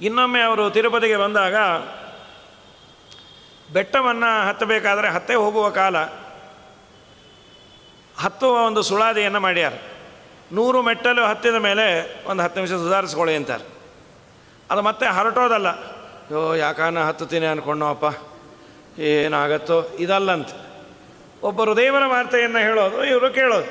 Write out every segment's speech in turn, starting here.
ಇನ್ನೊಮ್ಮೆ ಅವರು ತಿರುಪತಿಗೆ ಬಂದಾಗ ಬೆಟ್ಟವನ್ನು ಹತ್ತಬೇಕಾದರೆ ಹತ್ತೇ ಹೋಗುವ ಕಾಲ ಹತ್ತುವ ಒಂದು ಸುಳಾದಿಯನ್ನು ಮಾಡ್ಯಾರ ನೂರು ಮೆಟ್ಟಲು ಹತ್ತಿದ ಮೇಲೆ ಒಂದು ಹತ್ತು ನಿಮಿಷ ಸುಧಾರಿಸ್ಕೊಳ್ಳಿ ಅಂತಾರೆ ಅದು ಮತ್ತೆ ಹರಟೋದಲ್ಲ ಯೋ ಯಾಕಾನ ಹತ್ತುತ್ತೀನಿ ಅಂದ್ಕೊಂಡವಪ್ಪ ಏನಾಗತ್ತೋ ಇದಲ್ಲಂತ ಒಬ್ಬರು ದೇವರ ವಾರ್ತೆಯನ್ನು ಹೇಳೋದು ಇವರು ಕೇಳೋದು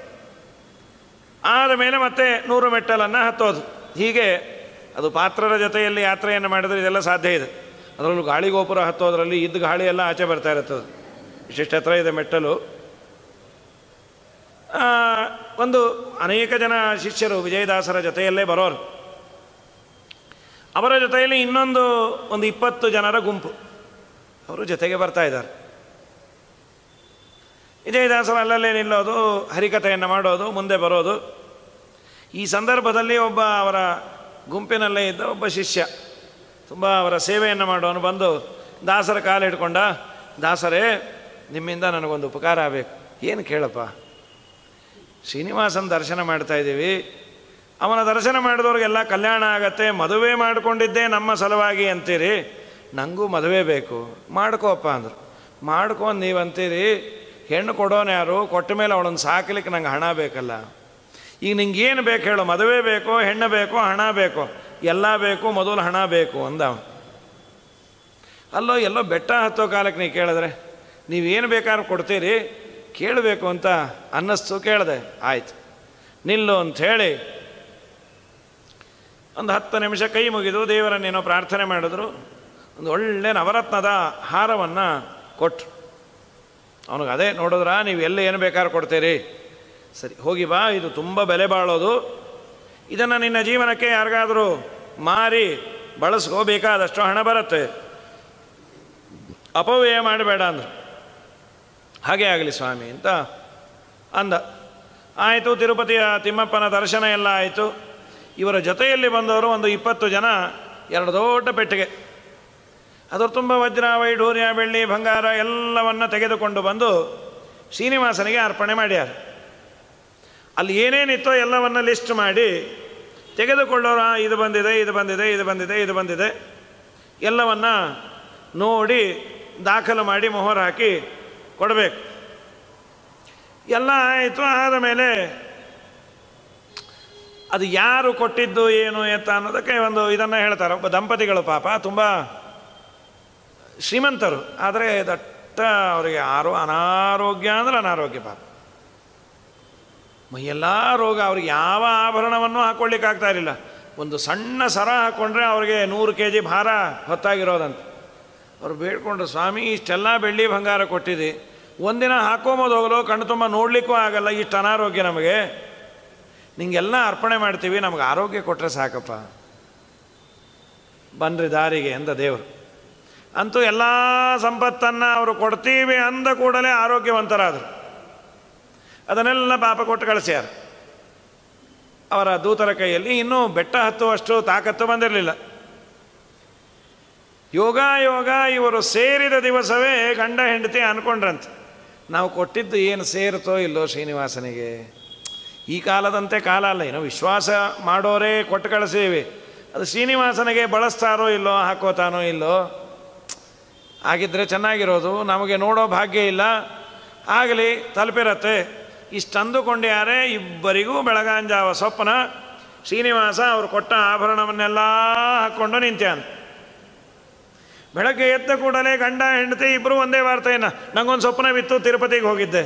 ಆದ ಮೇಲೆ ಮತ್ತೆ ನೂರು ಮೆಟ್ಟಲನ್ನು ಹತ್ತೋದು ಹೀಗೆ ಅದು ಪಾತ್ರರ ಜೊತೆಯಲ್ಲಿ ಯಾತ್ರೆಯನ್ನು ಮಾಡಿದರೆ ಇದೆಲ್ಲ ಸಾಧ್ಯ ಇದೆ ಅದರಲ್ಲೂ ಗಾಳಿ ಗೋಪುರ ಹತ್ತೋದ್ರಲ್ಲಿ ಇದ್ದ ಗಾಳಿ ಎಲ್ಲ ಆಚೆ ಬರ್ತಾ ಇರುತ್ತದೆ ಇಷ್ಟಿಷ್ಟು ಹತ್ರ ಇದೆ ಮೆಟ್ಟಲು ಆ, ಒಂದು ಅನೇಕ ಜನ ಶಿಷ್ಯರು ವಿಜಯದಾಸರ ಜೊತೆಯಲ್ಲೇ ಬರೋರು ಅವರ ಜೊತೆಯಲ್ಲಿ ಇನ್ನೊಂದು ಒಂದು ಇಪ್ಪತ್ತು ಜನರ ಗುಂಪು ಅವರು ಜೊತೆಗೆ ಬರ್ತಾ ಇದ್ದಾರೆ ವಿಜಯದಾಸರು ಅಲ್ಲಲ್ಲೇ ನಿಲ್ಲೋದು ಹರಿಕಥೆಯನ್ನು ಮಾಡೋದು ಮುಂದೆ ಬರೋದು ಈ ಸಂದರ್ಭದಲ್ಲಿ ಒಬ್ಬ ಅವರ ಗುಂಪಿನಲ್ಲೇ ಇದ್ದ ಒಬ್ಬ ಶಿಷ್ಯ ತುಂಬ ಅವರ ಸೇವೆಯನ್ನು ಮಾಡೋನು ಬಂದು ದಾಸರ ಕಾಲು ಹಿಡ್ಕೊಂಡ ದಾಸರೇ ನಿಮ್ಮಿಂದ ನನಗೊಂದು ಉಪಕಾರ ಆಗಬೇಕು ಏನು ಕೇಳಪ್ಪ ಶ್ರೀನಿವಾಸನ ದರ್ಶನ ಮಾಡ್ತಾ ಇದ್ದೀವಿ ಅವನ ದರ್ಶನ ಮಾಡಿದವ್ರಿಗೆಲ್ಲ ಕಲ್ಯಾಣ ಆಗತ್ತೆ ಮದುವೆ ಮಾಡಿಕೊಂಡಿದ್ದೇ ನಮ್ಮ ಸಲುವಾಗಿ ಅಂತೀರಿ ನನಗೂ ಮದುವೆ ಬೇಕು ಮಾಡ್ಕೋಪ್ಪ ಅಂದರು ಮಾಡ್ಕೊಂಡು ನೀವು ಅಂತೀರಿ ಹೆಣ್ಣು ಕೊಡೋನು ಯಾರು ಕೊಟ್ಟ ಮೇಲೆ ಅವಳನ್ನು ಸಾಕಲಿಕ್ಕೆ ನಂಗೆ ಹಣ ಬೇಕಲ್ಲ ಈಗ ನಿಂಗೆ ಏನು ಬೇಕು ಹೇಳು ಮದುವೆ ಬೇಕು ಹೆಣ್ಣು ಬೇಕು ಹಣ ಬೇಕು ಎಲ್ಲ ಬೇಕು ಮೊದಲು ಹಣ ಬೇಕು ಅಂದ ಅವನು ಅಲ್ಲೋ ಎಲ್ಲೋ ಬೆಟ್ಟ ಹತ್ತೋ ಕಾಲಕ್ಕೆ ನೀವು ಕೇಳಿದ್ರೆ ನೀವೇನು ಬೇಕಾದ್ರೂ ಕೊಡ್ತೀರಿ ಕೇಳಬೇಕು ಅಂತ ಅನ್ನಿಸ್ತು ಕೇಳಿದೆ ಆಯ್ತು ನಿಲ್ಲು ಅಂಥೇಳಿ ಒಂದು ಹತ್ತು ನಿಮಿಷ ಕೈ ಮುಗಿದು ದೇವರನ್ನೇನೋ ಪ್ರಾರ್ಥನೆ ಮಾಡಿದ್ರು ಒಂದು ಒಳ್ಳೆ ನವರತ್ನದ ಹಾರವನ್ನು ಕೊಟ್ಟರು ಅವನಿಗೆ ಅದೇ ನೋಡಿದ್ರ ನೀವು ಎಲ್ಲಿ ಏನು ಬೇಕಾದ್ರೂ ಕೊಡ್ತೀರಿ ಸರಿ ಹೋಗಿ ಬಾ ಇದು ತುಂಬ ಬೆಲೆ ಬಾಳೋದು ಇದನ್ನು ನಿನ್ನ ಜೀವನಕ್ಕೆ ಯಾರಿಗಾದರೂ ಮಾರಿ ಬಳಸ್ಕೋ ಬೇಕಾದಷ್ಟು ಹಣ ಬರುತ್ತೆ ಅಪವ್ಯಯ ಮಾಡಬೇಡ ಅಂದರು ಹಾಗೆ ಆಗಲಿ ಸ್ವಾಮಿ ಅಂತ ಅಂದ ಆಯಿತು ತಿರುಪತಿಯ ತಿಮ್ಮಪ್ಪನ ದರ್ಶನ ಎಲ್ಲ ಆಯಿತು ಇವರ ಜೊತೆಯಲ್ಲಿ ಬಂದವರು ಒಂದು ಇಪ್ಪತ್ತು ಜನ ಎರಡು ದೊಡ್ಡ ಪೆಟ್ಟಿಗೆ ಅದರ ತುಂಬ ವಜ್ರ ವೈಢೂರ್ಯ ಬೆಳ್ಳಿ ಬಂಗಾರ ಎಲ್ಲವನ್ನು ತೆಗೆದುಕೊಂಡು ಬಂದು ಶ್ರೀನಿವಾಸನಿಗೆ ಅರ್ಪಣೆ ಮಾಡ್ಯಾರ ಅಲ್ಲಿ ಏನೇನಿತ್ತೋ ಎಲ್ಲವನ್ನು ಲಿಸ್ಟ್ ಮಾಡಿ ತೆಗೆದುಕೊಳ್ಳೋರು "ಆ, ಇದು ಬಂದಿದೆ ಇದು ಬಂದಿದೆ ಇದು ಬಂದಿದೆ ಇದು ಬಂದಿದೆ ಎಲ್ಲವನ್ನು ನೋಡಿ ದಾಖಲು ಮಾಡಿ ಮೊಹರು ಹಾಕಿ ಕೊಡಬೇಕು ಎಲ್ಲ ಆಯಿತು ಆದ ಮೇಲೆ ಅದು ಯಾರು ಕೊಟ್ಟಿದ್ದು ಏನು ಎತ್ತ ಅನ್ನೋದಕ್ಕೆ ಒಂದು ಇದನ್ನು ಹೇಳ್ತಾರೆ ಒಬ್ಬ ದಂಪತಿಗಳು ಪಾಪ ತುಂಬ ಶ್ರೀಮಂತರು ಆದರೆ ದಟ್ಟ ಅವರಿಗೆ ಆರೋ ಅನಾರೋಗ್ಯ ಅಂದ್ರೆ ಅನಾರೋಗ್ಯ ಪಾಪ ಮೈಯೆಲ್ಲ ರೋಗ ಅವ್ರಿಗೆ ಯಾವ ಆಭರಣವನ್ನು ಹಾಕ್ಕೊಳ್ಳಿಕ್ಕಾಗ್ತಾ ಇರಲಿಲ್ಲ ಒಂದು ಸಣ್ಣ ಸರ ಹಾಕ್ಕೊಂಡ್ರೆ ಅವ್ರಿಗೆ ನೂರು ಕೆ ಜಿ ಭಾರ ಹೊತ್ತಾಗಿರೋದಂತ ಅವ್ರು ಬೇಡ್ಕೊಂಡ್ರು ಸ್ವಾಮಿ ಇಷ್ಟೆಲ್ಲ ಬೆಳ್ಳಿ ಬಂಗಾರ ಕೊಟ್ಟಿದೆ ಒಂದಿನ ಹಾಕೋಬೋದು ಹೋಗಲು ಕಣ್ಣು ತುಂಬ ನೋಡಲಿಕ್ಕೂ ಆಗಲ್ಲ ಇಷ್ಟು ಅನಾರೋಗ್ಯ ನಮಗೆ ನಿಂಗೆಲ್ಲ ಅರ್ಪಣೆ ಮಾಡ್ತೀವಿ ನಮಗೆ ಆರೋಗ್ಯ ಕೊಟ್ಟರೆ ಸಾಕಪ್ಪ ಬನ್ರಿ ದಾರಿಗೆ ಅಂದ ದೇವರು ಅಂತೂ ಎಲ್ಲ ಸಂಪತ್ತನ್ನು ಅವರು ಕೊಡ್ತೀವಿ ಅಂದ ಕೂಡಲೇ ಆರೋಗ್ಯವಂತರಾದರು ಅದನ್ನೆಲ್ಲ ಪಾಪ ಕೊಟ್ಟು ಕಳಿಸ್ಯಾರ ಅವರ ದೂತರ ಕೈಯಲ್ಲಿ ಇನ್ನೂ ಬೆಟ್ಟ ಹತ್ತುವಷ್ಟು ತಾಕತ್ತು ಬಂದಿರಲಿಲ್ಲ ಯೋಗ ಯೋಗ ಇವರು ಸೇರಿದ ದಿವಸವೇ ಗಂಡ ಹೆಂಡತಿ ಅನ್ಕೊಂಡ್ರಂತೆ ನಾವು ಕೊಟ್ಟಿದ್ದು ಏನು ಸೇರುತ್ತೋ ಇಲ್ಲೋ ಶ್ರೀನಿವಾಸನಿಗೆ ಈ ಕಾಲದಂತೆ ಕಾಲ ಅಲ್ಲ ಏನೋ ವಿಶ್ವಾಸ ಮಾಡೋರೇ ಕೊಟ್ಟು ಕಳಿಸೀವಿ ಅದು ಶ್ರೀನಿವಾಸನಿಗೆ ಬಳಸ್ತಾರೋ ಇಲ್ಲೋ ಹಾಕೋತಾನೋ ಇಲ್ಲೋ ಆಗಿದ್ದರೆ ಚೆನ್ನಾಗಿರೋದು ನಮಗೆ ನೋಡೋ ಭಾಗ್ಯ ಇಲ್ಲ ಆಗಲಿ ತಲುಪಿರತ್ತೆ ಇಷ್ಟಂದುಕೊಂಡು ಯಾರೇ ಇಬ್ಬರಿಗೂ ಬೆಳಗಾಂಜಾವ ಸ್ವಪ್ನ ಶ್ರೀನಿವಾಸ ಅವರು ಕೊಟ್ಟ ಆಭರಣವನ್ನೆಲ್ಲ ಹಾಕ್ಕೊಂಡು ನಿಂತ್ಯಾನ ಬೆಳಗ್ಗೆ ಎದ್ದ ಕೂಡಲೇ ಗಂಡ ಹೆಂಡತಿ ಇಬ್ಬರು ಒಂದೇ ವಾರ್ತೆಯನ್ನು ನನಗೊಂದು ಸ್ವಪ್ನ ಬಿತ್ತು ತಿರುಪತಿಗೆ ಹೋಗಿದ್ದೆ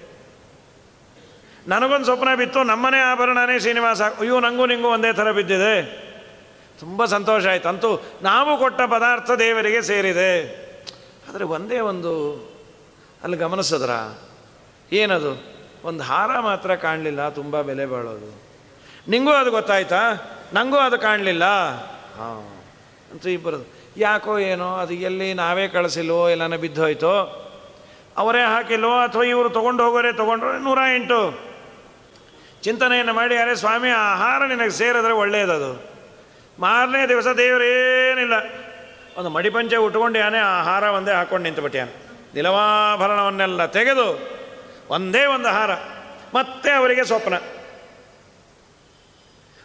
ನನಗೊಂದು ಸ್ವಪ್ನ ಬಿತ್ತು ನಮ್ಮನೆ ಆಭರಣನೇ ಶ್ರೀನಿವಾಸ ಅಯ್ಯೋ ನನಗೂ ನಿಂಗೂ ಒಂದೇ ಥರ ಬಿದ್ದಿದೆ ತುಂಬ ಸಂತೋಷ ಆಯ್ತು ಅಂತೂ ನಾವು ಕೊಟ್ಟ ಪದಾರ್ಥ ದೇವರಿಗೆ ಸೇರಿದೆ ಆದರೆ ಒಂದೇ ಒಂದು ಅಲ್ಲಿ ಗಮನಿಸಿದ್ರ ಏನದು ಒಂದು ಹಾರ ಮಾತ್ರ ಕಾಣಲಿಲ್ಲ ತುಂಬ ಬೆಲೆ ಬಾಳೋದು ನಿಂಗೂ ಅದು ಗೊತ್ತಾಯ್ತಾ ನನಗೂ ಅದು ಕಾಣಲಿಲ್ಲ ಹಾಂ ಅಂತೂ ಇಬ್ಬರದು ಯಾಕೋ ಏನೋ ಅದು ಎಲ್ಲಿ ನಾವೇ ಕಳಿಸಿಲ್ವೋ ಎಲ್ಲನ ಬಿದ್ದೋಯ್ತೋ ಅವರೇ ಹಾಕಿಲ್ವೋ ಅಥವಾ ಇವರು ತೊಗೊಂಡು ಹೋಗೋರೇ ತೊಗೊಂಡ್ರು ನೂರ ಎಂಟು ಚಿಂತನೆಯನ್ನು ಮಾಡಿ ಅರೆ ಸ್ವಾಮಿ ಆ ಆಹಾರ ನಿನಗೆ ಸೇರಿದ್ರೆ ಒಳ್ಳೆಯದದು ಮಾರನೇ ದಿವಸ ದೇವರೇನಿಲ್ಲ ಒಂದು ಮಡಿಪಂಚೆ ಉಟ್ಕೊಂಡು ಯಾನೆ ಆ ಹಾರ ಒಂದೇ ಹಾಕ್ಕೊಂಡು ನಿಂತುಬಿಟ್ಯಾನೆ ನಿಲವಾಭರಣವನ್ನೆಲ್ಲ ತೆಗೆದು ಒಂದೇ ಒಂದು ಹಾರ ಮತ್ತೆ ಅವರಿಗೆ ಸ್ವಪ್ನ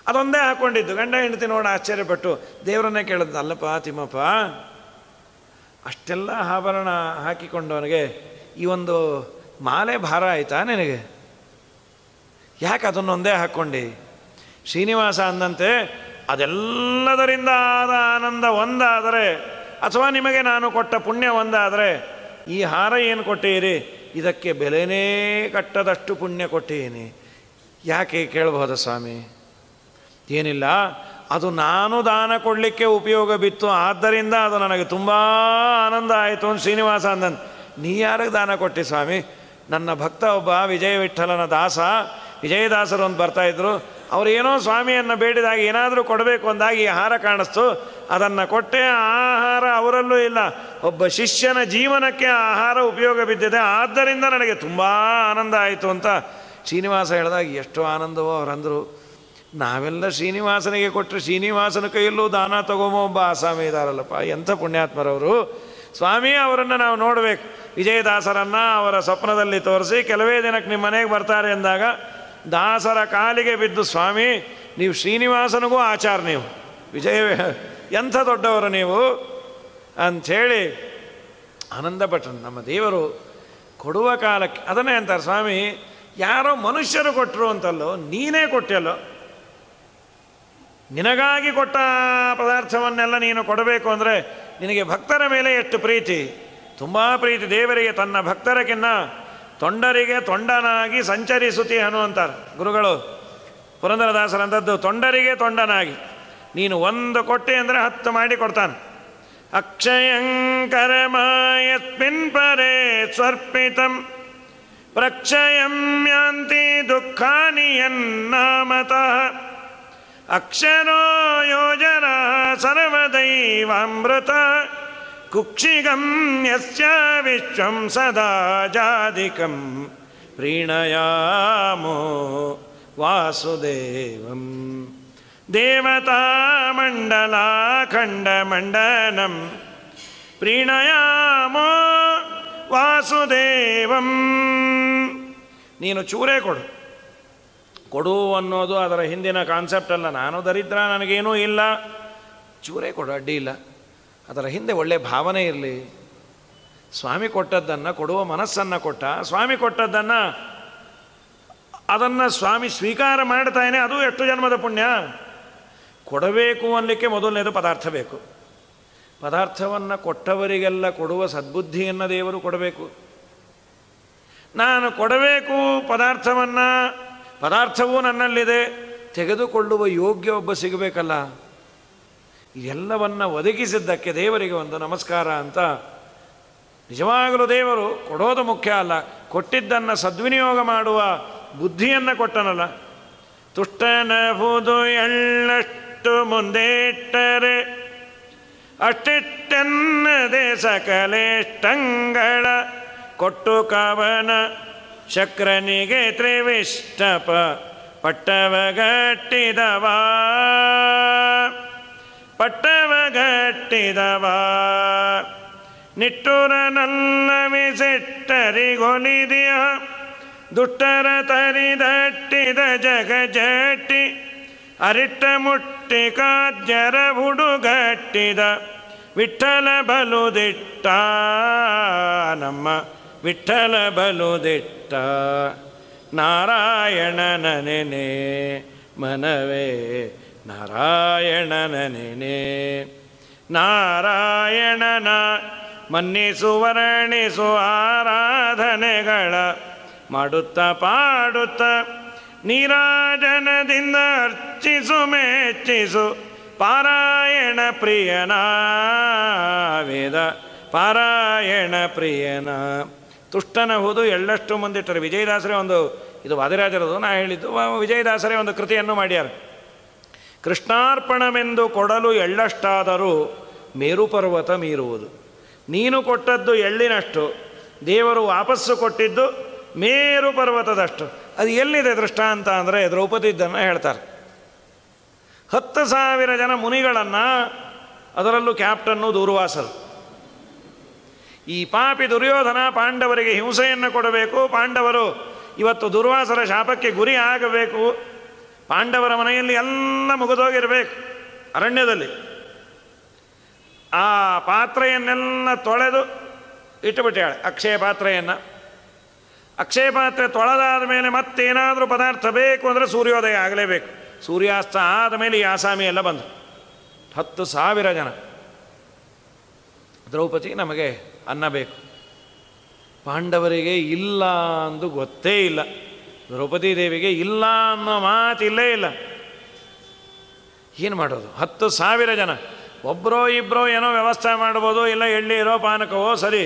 ಅದೊಂದೇ ಹಾಕ್ಕೊಂಡಿದ್ದು ಗಂಡ ಹೆಂಡತಿ ನೋಡಿ ಆಶ್ಚರ್ಯಪಟ್ಟು ದೇವರನ್ನೇ ಕೇಳಿದ್ದು ಅಲ್ಲಪ್ಪ ತಿಮ್ಮಪ್ಪ ಅಷ್ಟೆಲ್ಲ ಆಭರಣ ಹಾಕಿಕೊಂಡವನಿಗೆ ಈ ಒಂದು ಮಾಲೆ ಭಾರ ಆಯಿತಾ ನಿನಗೆ ಯಾಕೆ ಅದನ್ನೊಂದೇ ಹಾಕ್ಕೊಂಡು ಶ್ರೀನಿವಾಸ ಅಂದಂತೆ ಅದೆಲ್ಲದರಿಂದ ಆದ ಆನಂದ ಒಂದಾದರೆ ಅಥವಾ ನಿಮಗೆ ನಾನು ಕೊಟ್ಟ ಪುಣ್ಯ ಒಂದಾದರೆ ಈ ಹಾರ ಏನು ಕೊಟ್ಟೀರಿ ಇದಕ್ಕೆ ಬೆಲೆನೇ ಕಟ್ಟದಷ್ಟು ಪುಣ್ಯ ಕೊಟ್ಟೀನಿ ಯಾಕೆ ಕೇಳಬಹುದ ಸ್ವಾಮಿ ಏನಿಲ್ಲ ಅದು ನಾನು ದಾನ ಕೊಡಲಿಕ್ಕೆ ಉಪಯೋಗ ಬಿತ್ತು ಆದ್ದರಿಂದ ಅದು ನನಗೆ ತುಂಬ ಆನಂದ ಆಯಿತು ಅಂತ ಶ್ರೀನಿವಾಸ ಅಂದನ್ ನೀ ಯಾರಿಗೆ ದಾನ ಕೊಟ್ಟಿ ಸ್ವಾಮಿ ನನ್ನ ಭಕ್ತ ಒಬ್ಬ ವಿಜಯ ವಿಠಲನ ದಾಸ ವಿಜಯದಾಸರು ಅಂತ ಬರ್ತಾಯಿದ್ರು ಅವ್ರು ಏನೋ ಸ್ವಾಮಿಯನ್ನು ಬೇಡಿದಾಗ ಏನಾದರೂ ಕೊಡಬೇಕು ಅಂದಾಗ ಈ ಹಾರ ಕಾಣಿಸ್ತು ಅದನ್ನು ಕೊಟ್ಟೆ ಆ ಆಹಾರ ಅವರಲ್ಲೂ ಇಲ್ಲ ಒಬ್ಬ ಶಿಷ್ಯನ ಜೀವನಕ್ಕೆ ಆ ಆಹಾರ ಉಪಯೋಗ ಬಿದ್ದಿದೆ ಆದ್ದರಿಂದ ನನಗೆ ತುಂಬ ಆನಂದ ಆಯಿತು ಅಂತ ಶ್ರೀನಿವಾಸ ಹೇಳಿದಾಗ ಎಷ್ಟು ಆನಂದವೋ ಅವರಂದರು ನಾವೆಲ್ಲ ಶ್ರೀನಿವಾಸನಿಗೆ ಕೊಟ್ಟರೆ ಶ್ರೀನಿವಾಸನ ಕೈಯಲ್ಲೂ ದಾನ ತಗೊಂಬೋ ಒಬ್ಬ ಆಸಾಮಿ ಇದ್ದಾರಲ್ಲಪ್ಪ ಎಂಥ ಪುಣ್ಯಾತ್ಮರವರು ಸ್ವಾಮಿ ಅವರನ್ನು ನಾವು ನೋಡಬೇಕು ವಿಜಯದಾಸರನ್ನು ಅವರ ಸ್ವಪ್ನದಲ್ಲಿ ತೋರಿಸಿ ಕೆಲವೇ ದಿನಕ್ಕೆ ನಿಮ್ಮ ಮನೆಗೆ ಬರ್ತಾರೆ ಎಂದಾಗ ದಾಸರ ಕಾಲಿಗೆ ಬಿದ್ದು ಸ್ವಾಮಿ ನೀವು ಶ್ರೀನಿವಾಸನಿಗೂ ಆಚಾರ ನೀವು ವಿಜಯ ಎಂಥ ದೊಡ್ಡವರು ನೀವು ಅಂಥೇಳಿ ಆನಂದಪಟ್ಟರು ನಮ್ಮ ದೇವರು ಕೊಡುವ ಕಾಲಕ್ಕೆ ಅದನ್ನೇ ಅಂತಾರೆ ಸ್ವಾಮಿ ಯಾರೋ ಮನುಷ್ಯರು ಕೊಟ್ಟರು ಅಂತಲ್ಲೋ ನೀನೇ ಕೊಟ್ಟಲ್ಲೋ ನಿನಗಾಗಿ ಕೊಟ್ಟ ಪದಾರ್ಥವನ್ನೆಲ್ಲ ನೀನು ಕೊಡಬೇಕು ಅಂದರೆ ನಿನಗೆ ಭಕ್ತರ ಮೇಲೆ ಎಷ್ಟು ಪ್ರೀತಿ ತುಂಬ ಪ್ರೀತಿ ದೇವರಿಗೆ ತನ್ನ ಭಕ್ತರಕ್ಕಿನ್ನ ತೊಂಡರಿಗೆ ತೊಂಡನಾಗಿ ಸಂಚರಿಸುತ್ತಿ ಅನು ಅಂತಾರೆ ಗುರುಗಳು ಪುರಂದರದಾಸರಂಥದ್ದು ತೊಂಡರಿಗೆ ತೊಂಡನಾಗಿ ನೀನು ಒಂದು ಕೊಟ್ಟೆ ಅಂದರೆ ಹತ್ತು ಮಾಡಿ ಕೊಡ್ತಾನೆ ಅಕ್ಷಯಂಕರಮಾಯಸ್ಮಿನ್ ಪರೇ ಸ್ವರ್ಪಿತಂ ಪ್ರಕ್ಷಯಂ ಯಾಂತಿ ದುಃಖಾನಿ ಯನ್ನಾಮತಃ ಅಕ್ಷರೋ ಯೋಜನ ಸರ್ವದೈವಾಮೃತ ಕುಕ್ಷಿಗಂ ಯಸ್ಯ ವಿಶ್ವಂ ಸದಾ ಜಾದಿಕಂ ಪ್ರೀಣಯಾಮೋ ವಾಸುದೇವಂ ದೇವತಾಮಂಡಲಾಖಂಡಮಂಡನಂ ಪ್ರೀಣಯಾಮೋ ವಾಸುದೇವಂ ನೀನು ಚೂರೇ ಕೊಡು ಕೊಡು ಅನ್ನೋದು ಅದರ ಹಿಂದಿನ ಕಾನ್ಸೆಪ್ಟ್ ಅಲ್ಲ ನಾನು ದರಿದ್ರ ನನಗೇನೂ ಇಲ್ಲ ಚೂರೇ ಕೊಡು ಅಡ್ಡಿ ಇಲ್ಲ ಅದರ ಹಿಂದೆ ಒಳ್ಳೆಯ ಭಾವನೆ ಇರಲಿ ಸ್ವಾಮಿ ಕೊಟ್ಟದ್ದನ್ನು ಕೊಡುವ ಮನಸ್ಸನ್ನು ಕೊಟ್ಟ ಸ್ವಾಮಿ ಕೊಟ್ಟದ್ದನ್ನು ಅದನ್ನು ಸ್ವಾಮಿ ಸ್ವೀಕಾರ ಮಾಡ್ತಾನೆ ಅದು ಎಷ್ಟು ಜನ್ಮದ ಪುಣ್ಯ ಕೊಡಬೇಕು ಅನ್ನಲಿಕ್ಕೆ ಮೊದಲನೇದು ಪದಾರ್ಥ ಬೇಕು ಪದಾರ್ಥವನ್ನು ಕೊಟ್ಟವರಿಗೆಲ್ಲ ಕೊಡುವ ಸದ್ಬುದ್ಧಿಯನ್ನು ದೇವರು ಕೊಡಬೇಕು ನಾನು ಕೊಡಬೇಕು ಪದಾರ್ಥವನ್ನು ಪದಾರ್ಥವೂ ನನ್ನಲ್ಲಿದೆ ತೆಗೆದುಕೊಳ್ಳುವ ಯೋಗ್ಯ ಒಬ್ಬ ಸಿಗಬೇಕಲ್ಲ ಇದೆಲ್ಲವನ್ನು ಒದಗಿಸಿದ್ದಕ್ಕೆ ದೇವರಿಗೆ ಒಂದು ನಮಸ್ಕಾರ ಅಂತ ನಿಜವಾಗಲೂ ದೇವರು ಕೊಡೋದು ಮುಖ್ಯ ಅಲ್ಲ ಕೊಟ್ಟಿದ್ದನ್ನು ಸದ್ವಿನಿಯೋಗ ಮಾಡುವ ಬುದ್ಧಿಯನ್ನು ಕೊಟ್ಟನಲ್ಲ ತುಷ್ಟನಹುದು ಎಳ್ಳಷ್ಟು ಮುಂದೆ ಇಟ್ಟರೆ ಅಷ್ಟಿಟ್ಟನ್ನದೆ ಸಕಲೇಷ್ಟಂಗಳ ಕೊಟ್ಟು ಕವನ ಶಕ್ರನಿಗೆ ತ್ರಿವಿಷ್ಟಪ ಪಟ್ಟವಗಟ್ಟಿದವ ಪಟ್ಟವಗಟ್ಟಿದವ ನಿಟ್ಟುರನಲ್ಲವಿಸೆಟ್ಟರಿಗೊಲಿದಿಯ ದುಷ್ಟರ ತರಿದಟ್ಟಿದ ಜಗ ಜಟ್ಟಿ ಅರಿಟ್ಟ ಮುಟ್ಟಿ ಕಾಜ್ಯರ ಹುಡುಗಟ್ಟಿದ ವಿಠಲ ಬಲುದಿಟ್ಟ ನಮ್ಮ ವಿಠಲ ಬಲುದಿಟ್ಟ ನಾರಾಯಣನ ನೆನೆ ಮನವೇ ನಾರಾಯಣನ ನೆನೆ ನಾರಾಯಣನ ಮನ್ನಿಸು ವರ್ಣಿಸು ಆರಾಧನೆಗಳ ಮಾಡುತ್ತ ಪಾಡುತ್ತ ನೀರಾಜನದಿಂದ ಅರ್ಚಿಸು ಮೆಚ್ಚಿಸು ಪಾರಾಯಣ ಪ್ರಿಯನ ವೇದ ಪಾರಾಯಣ ಪ್ರಿಯನ ತುಷ್ಟನ ಹೋದು ಎಳ್ಳಷ್ಟು ಮುಂದಿಟ್ಟರು ವಿಜಯದಾಸರೇ ಒಂದು ಇದು ವಾದಿರಾಜರದು ನಾ ಹೇಳಿದ್ದು ವ- ವಿಜಯದಾಸರೇ ಒಂದು ಕೃತಿಯನ್ನು ಮಾಡ್ಯಾರ ಕೃಷ್ಣಾರ್ಪಣವೆಂದು ಕೊಡಲು ಎಳ್ಳಷ್ಟಾದರೂ ಮೇರು ಪರ್ವತ ಮೀರುವುದು ನೀನು ಕೊಟ್ಟದ್ದು ಎಳ್ಳಿನಷ್ಟು ದೇವರು ವಾಪಸ್ಸು ಕೊಟ್ಟಿದ್ದು ಮೇರು ಪರ್ವತದಷ್ಟು ಅದು ಎಲ್ಲಿದೆ ದೃಷ್ಟಾಂತ ಅಂದರೆ ದ್ರೌಪದಿದ್ದನ್ನು ಹೇಳ್ತಾರೆ ಹತ್ತು ಸಾವಿರ ಜನ ಮುನಿಗಳನ್ನು ಅದರಲ್ಲೂ ಕ್ಯಾಪ್ಟನ್ನು ದೂರ್ವಾಸರು ಈ ಪಾಪಿ ದುರ್ಯೋಧನ ಪಾಂಡವರಿಗೆ ಹಿಂಸೆಯನ್ನು ಕೊಡಬೇಕು ಪಾಂಡವರು ಇವತ್ತು ದುರ್ವಾಸರ ಶಾಪಕ್ಕೆ ಗುರಿ ಆಗಬೇಕು ಪಾಂಡವರ ಮನೆಯಲ್ಲಿ ಎಲ್ಲ ಮುಗಿದೋಗಿರ್ಬೇಕು ಅರಣ್ಯದಲ್ಲಿ ಆ ಪಾತ್ರೆಯನ್ನೆಲ್ಲ ತೊಳೆದು ಇಟ್ಟುಬಿಟ್ಟಾಳೆ ಅಕ್ಷಯ ಪಾತ್ರೆಯನ್ನು ಅಕ್ಷಯ ಪಾತ್ರೆ ತೊಳೆದಾದ ಮೇಲೆ ಮತ್ತೇನಾದರೂ ಪದಾರ್ಥ ಬೇಕು ಅಂದರೆ ಸೂರ್ಯೋದಯ ಆಗಲೇಬೇಕು ಸೂರ್ಯಾಸ್ತ ಆದ ಮೇಲೆ ಈ ಆಸಾಮಿ ಎಲ್ಲ ಬಂದು ಹತ್ತು ಸಾವಿರ ಜನ ದ್ರೌಪದಿ ನಮಗೆ ಅನ್ನ ಬೇಕು ಪಾಂಡವರಿಗೆ ಇಲ್ಲ ಅಂದು ಗೊತ್ತೇ ಇಲ್ಲ ದ್ರೌಪದಿ ದೇವಿಗೆ ಇಲ್ಲ ಅನ್ನೋ ಮಾತಿಲ್ಲೇ ಇಲ್ಲ ಏನು ಮಾಡೋದು ಹತ್ತು ಸಾವಿರ ಜನ ಒಬ್ಬರೋ ಇಬ್ಬರೋ ಏನೋ ವ್ಯವಸ್ಥೆ ಮಾಡ್ಬೋದು ಇಲ್ಲ ಎಳ್ಳಿರೋ ಪಾನಕವೋ ಸರಿ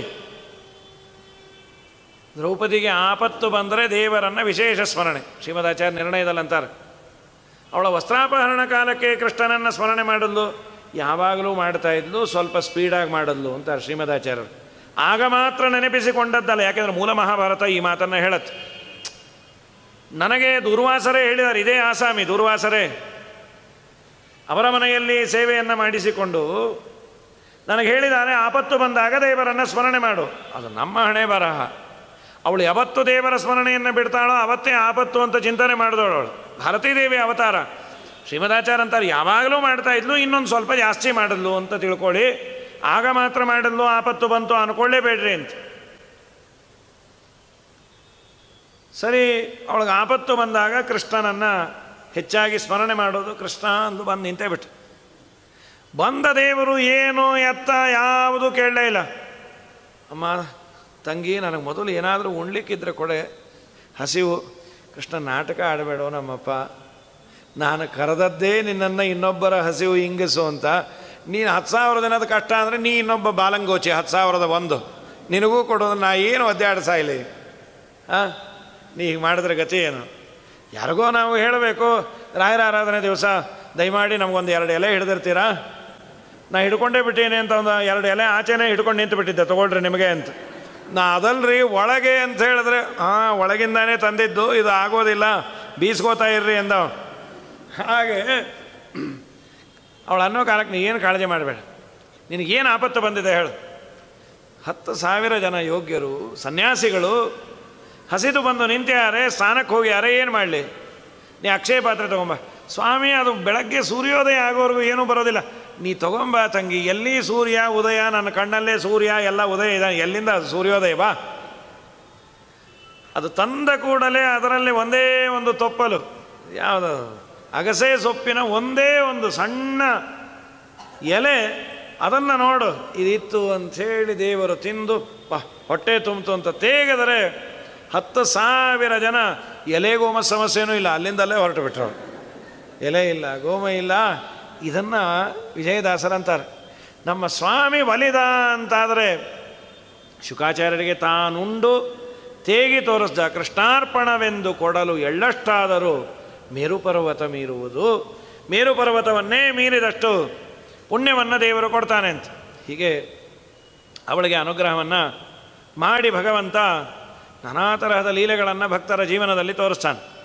ದ್ರೌಪದಿಗೆ ಆಪತ್ತು ಬಂದರೆ ದೇವರನ್ನು ವಿಶೇಷ ಸ್ಮರಣೆ ಶ್ರೀಮದಾಚಾರ್ಯ ನಿರ್ಣಯದಲ್ಲಿ ಅಂತಾರೆ ಅವಳ ವಸ್ತ್ರಾಪಹರಣ ಕಾಲಕ್ಕೆ ಕೃಷ್ಣನನ್ನು ಸ್ಮರಣೆ ಮಾಡಲು ಯಾವಾಗಲೂ ಮಾಡ್ತಾ ಇದ್ಲು ಸ್ವಲ್ಪ ಸ್ಪೀಡಾಗಿ ಮಾಡಲು ಅಂತಾರೆ ಶ್ರೀಮದಾಚಾರ್ಯರು ಆಗ ಮಾತ್ರ ನೆನಪಿಸಿಕೊಂಡದ್ದಲ್ಲ ಯಾಕೆಂದರೆ ಮೂಲ ಮಹಾಭಾರತ ಈ ಮಾತನ್ನು ಹೇಳತ್ತೆ ನನಗೆ ದುರ್ವಾಸರೇ ಹೇಳಿದ್ದಾರೆ ಇದೇ ಆಸಾಮಿ ದುರ್ವಾಸರೇ ಅವರ ಮನೆಯಲ್ಲಿ ಸೇವೆಯನ್ನು ಮಾಡಿಸಿಕೊಂಡು ನನಗೆ ಹೇಳಿದ್ದಾರೆ ಆಪತ್ತು ಬಂದಾಗ ದೇವರನ್ನು ಸ್ಮರಣೆ ಮಾಡು ಅದು ನಮ್ಮ ಹಣೆ ಬರಹ ಅವಳು ಯಾವತ್ತು ದೇವರ ಸ್ಮರಣೆಯನ್ನು ಬಿಡ್ತಾಳೋ ಅವತ್ತೇ ಆಪತ್ತು ಅಂತ ಚಿಂತನೆ ಮಾಡಿದವಳು ಅವಳು ಭಾರತೀ ದೇವಿ ಅವತಾರ ಶ್ರೀಮದಾಚಾರ್ಯ ಅಂತಾರೆ ಯಾವಾಗಲೂ ಮಾಡ್ತಾ ಇದ್ಲು ಇನ್ನೊಂದು ಸ್ವಲ್ಪ ಜಾಸ್ತಿ ಮಾಡಲು ಅಂತ ತಿಳ್ಕೊಳ್ಳಿ ಆಗ ಮಾತ್ರ ಮಾಡಲು ಆಪತ್ತು ಬಂತು ಅನ್ಕೊಳ್ಳೇಬೇಡ್ರಿ ಅಂತ ಸರಿ ಅವಳಿಗೆ ಆಪತ್ತು ಬಂದಾಗ ಕೃಷ್ಣನನ್ನು ಹೆಚ್ಚಾಗಿ ಸ್ಮರಣೆ ಮಾಡೋದು ಕೃಷ್ಣ ಅಂದು ಬಂದು ನಿಂತೇ ಬಿಟ್ಟು ಬಂದ ದೇವರು ಏನು ಎತ್ತ ಯಾವುದು ಕೇಳಲೇ ಇಲ್ಲ ಅಮ್ಮ ತಂಗಿ ನನಗೆ ಮೊದಲು ಏನಾದರೂ ಉಣ್ಲಿಕ್ಕಿದ್ರೆ ಕೊಡೆ ಹಸಿವು ಕೃಷ್ಣ ನಾಟಕ ಆಡಬೇಡೋ ನಮ್ಮಪ್ಪ ನಾನು ಕರೆದದ್ದೇ ನಿನ್ನನ್ನು ಇನ್ನೊಬ್ಬರ ಹಸಿವು ಇಂಗಿಸು ಅಂತ ನೀನು ಹತ್ತು ಸಾವಿರ ದಿನದ ಕಷ್ಟ ಅಂದರೆ ನೀ ಇನ್ನೊಬ್ಬ ಬಾಲಂಗೋಚಿ ಹತ್ತು ಸಾವಿರದ ಒಂದು ನಿನಗೂ ಕೊಡೋದು ನಾ ಏನು ಒದ್ದಾಡ ಸಾಯ್ಲಿ ಹಾಂ ನೀ ಹೀಗೆ ಮಾಡಿದ್ರೆ ಗತಿ ಏನು ಯಾರಿಗೋ ನಾವು ಹೇಳಬೇಕು ರಾಯರ ಆರಾಧನೆ ದಿವಸ ದಯಮಾಡಿ ನಮಗೊಂದು ಎರಡು ಎಲೆ ಹಿಡಿದಿರ್ತೀರಾ ನಾ ಹಿಡ್ಕೊಂಡೇ ಬಿಟ್ಟೇನೆ ಅಂತ ಒಂದು ಎರಡು ಎಲೆ ಆಚೆನೇ ಹಿಡ್ಕೊಂಡು ನಿಂತು ಬಿಟ್ಟಿದ್ದೆ ತೊಗೊಳ್ರಿ ನಿಮಗೆ ಅಂತ ನಾ ಅದಲ್ರಿ ಒಳಗೆ ಅಂತ ಹೇಳಿದ್ರೆ ಹಾಂ ಒಳಗಿಂದಾನೇ ತಂದಿದ್ದು ಇದು ಆಗೋದಿಲ್ಲ ಬೀಸ್ಕೋತಾ ಇರ್ರಿ ಅಂದ ಹಾಗೆ ಅವಳು ಅನ್ನೋ ಕಾಲಕ್ಕೆ ನೀ ಏನು ಕಾಳಜಿ ಮಾಡಬೇಡ ನಿನಗೇನು ಆಪತ್ತು ಬಂದಿದೆ ಹೇಳು ಹತ್ತು ಸಾವಿರ ಜನ ಯೋಗ್ಯರು ಸನ್ಯಾಸಿಗಳು ಹಸಿದು ಬಂದು ನಿಂತ್ಯಾರೆ ಸ್ನಾನಕ್ಕೆ ಹೋಗ್ಯಾರೆ ಏನು ಮಾಡಲಿ ನೀ ಅಕ್ಷಯ ಪಾತ್ರೆ ತೊಗೊಂಬ ಸ್ವಾಮಿ ಅದು ಬೆಳಗ್ಗೆ ಸೂರ್ಯೋದಯ ಆಗೋವರೆಗೂ ಏನೂ ಬರೋದಿಲ್ಲ ನೀ ತೊಗೊಂಬ ತಂಗಿ ಎಲ್ಲಿ ಸೂರ್ಯ ಉದಯ ನನ್ನ ಕಣ್ಣಲ್ಲೇ ಸೂರ್ಯ ಎಲ್ಲ ಉದಯ ಇದೆ ಎಲ್ಲಿಂದ ಸೂರ್ಯೋದಯ ಬಾ ಅದು ತಂದ ಕೂಡಲೇ ಅದರಲ್ಲಿ ಒಂದೇ ಒಂದು ತೊಪ್ಪಲು ಯಾವುದು ಅಗಸೆ ಸೊಪ್ಪಿನ ಒಂದೇ ಒಂದು ಸಣ್ಣ ಎಲೆ ಅದನ್ನು ನೋಡು ಇದಿತ್ತು ಅಂಥೇಳಿ ದೇವರು ತಿಂದು ಪಾ ಹೊಟ್ಟೆ ತುಂಬಿತು ಅಂತ ತೇಗದರೆ ಹತ್ತು ಸಾವಿರ ಜನ ಎಲೆ ಗೋಮ ಸಮಸ್ಯೆನೂ ಇಲ್ಲ ಅಲ್ಲಿಂದಲ್ಲೇ ಹೊರಟು ಬಿಟ್ರು ಎಲೆ ಇಲ್ಲ ಗೋಮ ಇಲ್ಲ ಇದನ್ನು ವಿಜಯದಾಸರಂತಾರೆ ನಮ್ಮ ಸ್ವಾಮಿ ಬಲಿದ ಅಂತಾದರೆ ಶುಕಾಚಾರ್ಯರಿಗೆ ತಾನುಂಡು ತೇಗಿ ತೋರಿಸ್ದ ಕೃಷ್ಣಾರ್ಪಣವೆಂದು ಕೊಡಲು ಎಳ್ಳಷ್ಟಾದರೂ ಮೇರುಪರ್ವತ ಮೀರುವುದು ಮೇರುಪರ್ವತವನ್ನೇ ಮೀರಿದಷ್ಟು ಪುಣ್ಯವನ್ನು ದೇವರು ಕೊಡ್ತಾನೆ ಅಂತ ಹೀಗೆ ಅವಳಿಗೆ ಅನುಗ್ರಹವನ್ನು ಮಾಡಿ ಭಗವಂತ ನಾನಾ ತರಹದ ಲೀಲೆಗಳನ್ನು ಭಕ್ತರ ಜೀವನದಲ್ಲಿ ತೋರಿಸ್ತಾನೆ